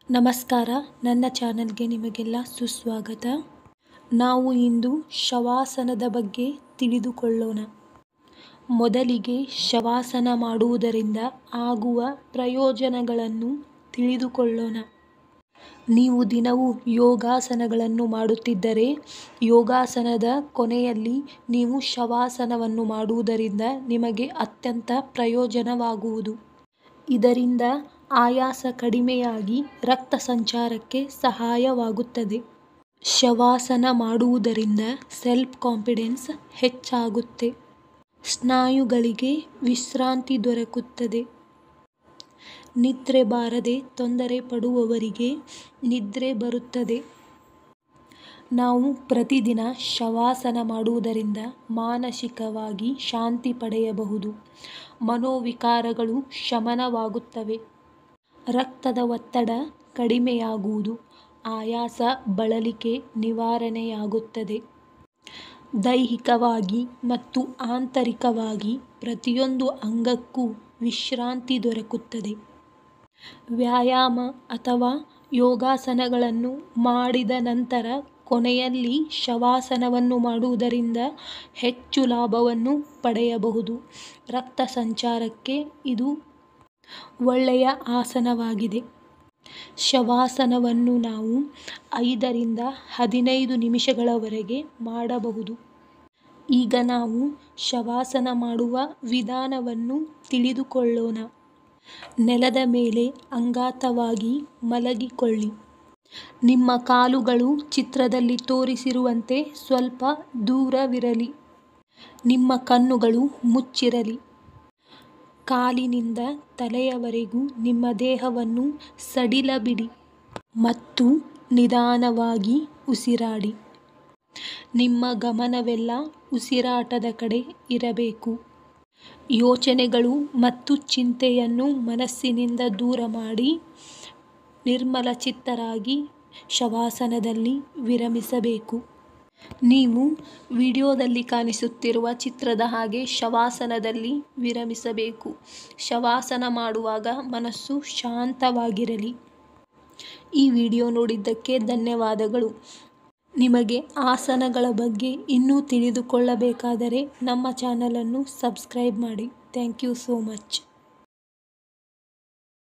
ನಮಸ್ಕಾರ ನನ್ನ ಚಾನಲ್ಗೆ ನಿಮಗೆಲ್ಲ ಸುಸ್ವಾಗತ ನಾವು ಇಂದು ಶವಾಸನದ ಬಗ್ಗೆ ತಿಳಿದುಕೊಳ್ಳೋಣ ಮೊದಲಿಗೆ ಶವಾಸನ ಮಾಡುವುದರಿಂದ ಆಗುವ ಪ್ರಯೋಜನಗಳನ್ನು ತಿಳಿದುಕೊಳ್ಳೋಣ ನೀವು ದಿನವೂ ಯೋಗಾಸನಗಳನ್ನು ಮಾಡುತ್ತಿದ್ದರೆ ಯೋಗಾಸನದ ಕೊನೆಯಲ್ಲಿ ನೀವು ಶವಾಸನವನ್ನು ಮಾಡುವುದರಿಂದ ನಿಮಗೆ ಅತ್ಯಂತ ಪ್ರಯೋಜನವಾಗುವುದು ಇದರಿಂದ ಆಯಾಸ ಕಡಿಮೆಯಾಗಿ ರಕ್ತ ಸಂಚಾರಕ್ಕೆ ಸಹಾಯವಾಗುತ್ತದೆ ಶವಾಸನ ಮಾಡುವುದರಿಂದ ಸೆಲ್ಫ್ ಕಾನ್ಫಿಡೆನ್ಸ್ ಹೆಚ್ಚಾಗುತ್ತೆ ಸ್ನಾಯುಗಳಿಗೆ ವಿಶ್ರಾಂತಿ ದೊರಕುತ್ತದೆ ನಿದ್ರೆ ಬಾರದೆ ತೊಂದರೆ ಪಡುವವರಿಗೆ ನಿದ್ರೆ ಬರುತ್ತದೆ ನಾವು ಪ್ರತಿದಿನ ಶವಾಸನ ಮಾಡುವುದರಿಂದ ಮಾನಸಿಕವಾಗಿ ಶಾಂತಿ ಪಡೆಯಬಹುದು ಮನೋವಿಕಾರಗಳು ಶಮನವಾಗುತ್ತವೆ ರಕ್ತದ ಒತ್ತಡ ಕಡಿಮೆಯಾಗುವುದು ಆಯಾಸ ಬಳಲಿಕೆ ನಿವಾರಣೆಯಾಗುತ್ತದೆ ದೈಹಿಕವಾಗಿ ಮತ್ತು ಆಂತರಿಕವಾಗಿ ಪ್ರತಿಯೊಂದು ಅಂಗಕ್ಕೂ ವಿಶ್ರಾಂತಿ ದೊರಕುತ್ತದೆ ವ್ಯಾಯಾಮ ಅಥವಾ ಯೋಗಾಸನಗಳನ್ನು ಮಾಡಿದ ನಂತರ ಕೊನೆಯಲ್ಲಿ ಶವಾಸನವನ್ನು ಮಾಡುವುದರಿಂದ ಹೆಚ್ಚು ಲಾಭವನ್ನು ಪಡೆಯಬಹುದು ರಕ್ತ ಸಂಚಾರಕ್ಕೆ ಇದು ಒಳ್ಳೆಯ ಆಸನವಾಗಿದೆ ಶವಾಸನವನ್ನು ನಾವು ಐದರಿಂದ ಹದಿನೈದು ನಿಮಿಷಗಳವರೆಗೆ ಮಾಡಬಹುದು ಈಗ ನಾವು ಶವಾಸನ ಮಾಡುವ ವಿಧಾನವನ್ನು ತಿಳಿದುಕೊಳ್ಳೋಣ ನೆಲದ ಮೇಲೆ ಅಂಗಾತವಾಗಿ ಮಲಗಿಕೊಳ್ಳಿ ನಿಮ್ಮ ಕಾಲುಗಳು ಚಿತ್ರದಲ್ಲಿ ತೋರಿಸಿರುವಂತೆ ಸ್ವಲ್ಪ ದೂರವಿರಲಿ ನಿಮ್ಮ ಕಣ್ಣುಗಳು ಮುಚ್ಚಿರಲಿ ಕಾಲಿನಿಂದ ತಲೆಯವರೆಗೂ ನಿಮ್ಮ ದೇಹವನ್ನು ಸಡಿಲಬಿಡಿ ಮತ್ತು ನಿಧಾನವಾಗಿ ಉಸಿರಾಡಿ ನಿಮ್ಮ ಗಮನವೆಲ್ಲ ಉಸಿರಾಟದ ಕಡೆ ಇರಬೇಕು ಯೋಚನೆಗಳು ಮತ್ತು ಚಿಂತೆಯನ್ನು ಮನಸ್ಸಿನಿಂದ ದೂರ ಮಾಡಿ ನಿರ್ಮಲಚಿತ್ತರಾಗಿ ಶವಾಸನದಲ್ಲಿ ವಿರಮಿಸಬೇಕು ನೀವು ವಿಡಿಯೋದಲ್ಲಿ ಕಾಣಿಸುತ್ತಿರುವ ಚಿತ್ರದ ಹಾಗೆ ಶವಾಸನದಲ್ಲಿ ವಿರಮಿಸಬೇಕು ಶವಾಸನ ಮಾಡುವಾಗ ಮನಸ್ಸು ಶಾಂತವಾಗಿರಲಿ ಈ ವಿಡಿಯೋ ನೋಡಿದ್ದಕ್ಕೆ ಧನ್ಯವಾದಗಳು ನಿಮಗೆ ಆಸನಗಳ ಬಗ್ಗೆ ಇನ್ನೂ ತಿಳಿದುಕೊಳ್ಳಬೇಕಾದರೆ ನಮ್ಮ ಚಾನಲನ್ನು ಸಬ್ಸ್ಕ್ರೈಬ್ ಮಾಡಿ ಥ್ಯಾಂಕ್ ಯು ಸೋ ಮಚ್